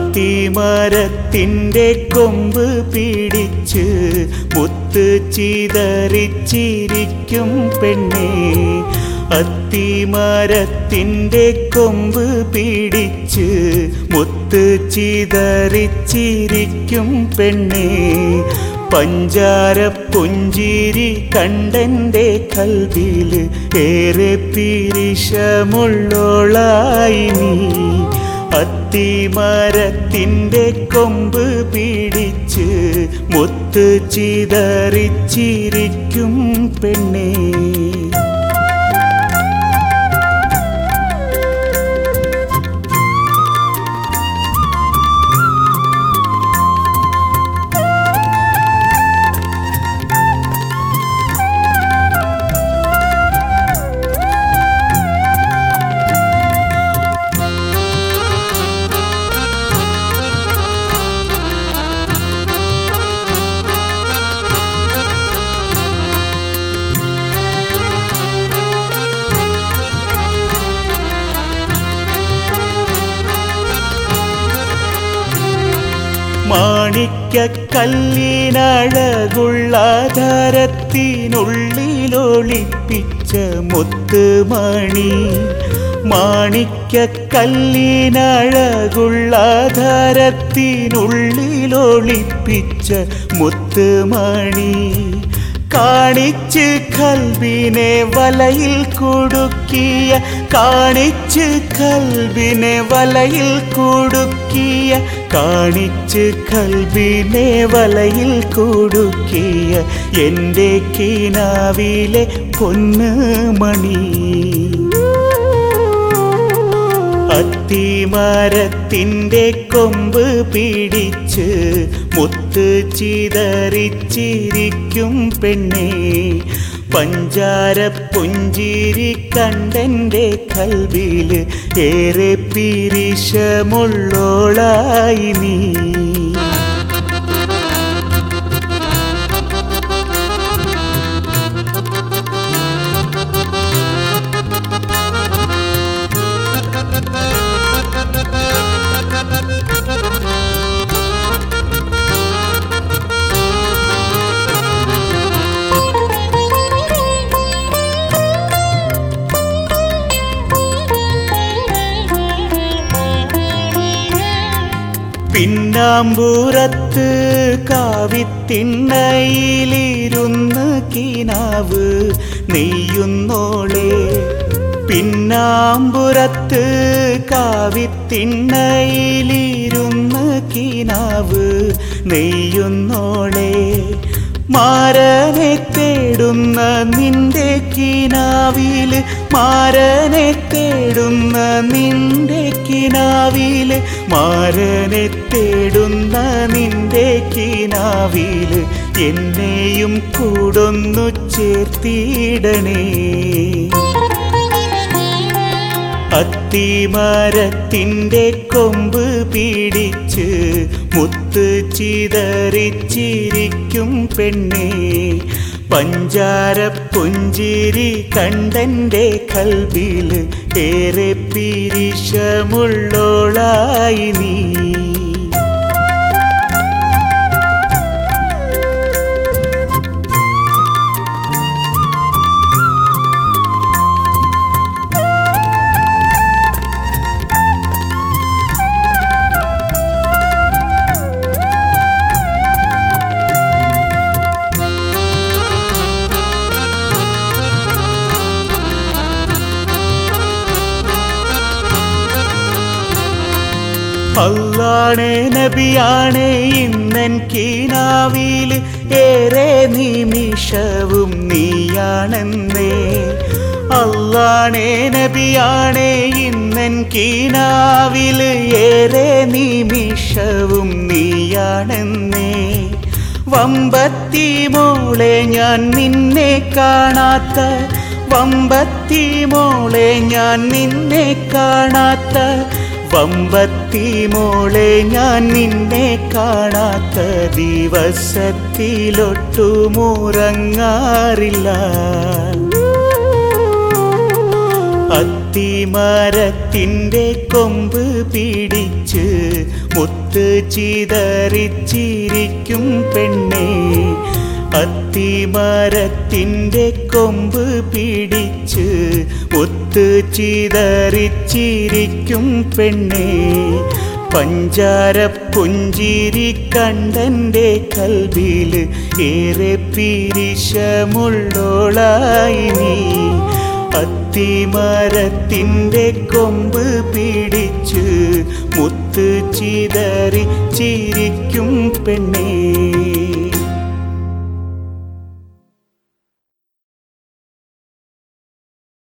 അത്തിമരത്തിൻ്റെ കൊമ്പ് പിടിച്ച് മുത്ത് ചിതറിച്ചിരിക്കും പെണ്ണേ അത്തിമരത്തിൻ്റെ കൊമ്പ് പിടിച്ച് മുത്ത് ചിതറിച്ചിരിക്കും പെണ്ണേ പഞ്ചാര പുഞ്ചിരി കണ്ടന്റെ കൽവിൽ ഏറെ പിരിശമുള്ളോളായി നീ അത്തിമരത്തിൻ്റെ കൊമ്പ് പിടിച്ച് മുത്ത് ചിതറിച്ചിരിക്കും പെണ്ണേ മാണിക്ക കല്ലിനഴകുള്ള ധരത്തിനുള്ളിലൊളിപ്പിച്ച മുത്തുമണി മാണിക്ക കല്ലിനഴകുള്ള ധരത്തിനുള്ളിലൊളിപ്പിച്ച മുത്തുമണി കാണിച്ച് കൽബിനെ വലയിൽ കുടുക്കിയ കാണിച്ച് കൽബിനെ വലയിൽ കുടുക്കിയ കാണിച്ച് കൽബിനെ വലയിൽ കുടുക്കിയ എൻ്റെ കിനാവിലെ പൊന്ന് മണി അത്തിമരത്തിൻ്റെ കൊമ്പ് പിടിച്ച് മുത്ത് ചിതറിച്ചിരിക്കും പെണ്ണേ പഞ്ചാര പുഞ്ചിരി കണ്ടന്റെ കൽവിൽ ഏറെ പിരിശമുള്ളോളായി നീ പിന്നാമ്പൂരത്ത് കാവിത്തിണ്ണയിലിരുന്ന് കിനാവ് നെയ്യുന്നോളെ പിന്നാമ്പുറത്ത് കാവിത്തിണ്ണയിലിരുന്ന് കിനാവ് നെയ്യുന്നോളെ മാരനെ തേടുന്ന നിന്റെ കിനാവില് മാരനെ തേടുന്ന നിന്റെ കിനാവില് മാരനെ തേടുന്ന നിന്റെ കിനാവില് എന്നെയും കൂടൊന്നു ചേർത്തിടണേ അത്തിമരത്തിൻ്റെ കൊമ്പ് പിടിച്ച് മുത്ത് ചിതറിച്ചിരിക്കും പെണ്ണേ പഞ്ചാര പുഞ്ചിരി കണ്ടന്റെ കൽബിൽ ഏറെ പിരിശമുള്ളോളായി നീ അള്ളാണേ നബിയാണേ ഇന്നൻ കീനാവിൽ ഏറെ നിമിഷവും നീയാണെന്നേ അള്ളാണേ നബിയാണേ ഇന്നൻ കീനാവിൽ ഏറെ നിമിഷവും നീയാണെന്നേ വമ്പത്തി മോളെ ഞാൻ നിന്നെ കാണാത്ത വമ്പത്തി മോളെ ഞാൻ നിന്നെ കാണാത്ത വമ്പത്തി മോളെ ഞാൻ നിന്നെ കാണാത്ത ദിവസത്തിലൊട്ടുമുറങ്ങാറില്ല അത്തിമരത്തിൻ്റെ കൊമ്പ് പിടിച്ച് മുത്ത് ചിതറിച്ചിരിക്കും പെണ്ണേ അത്തിമരത്തിൻ്റെ കൊമ്പ് പിടിച്ച് മുത്ത് ചിതറിച്ചിരിക്കും പെണ്ണേ പഞ്ചാര പുഞ്ചിരി കണ്ടൻ്റെ കൽവിൽ ഏറെ പിരിശമുള്ളോളായി നീ അത്തിമരത്തിൻ്റെ കൊമ്പ് പിടിച്ച് മുത്ത് ചിതറി ചിരിക്കും പെണ്ണേ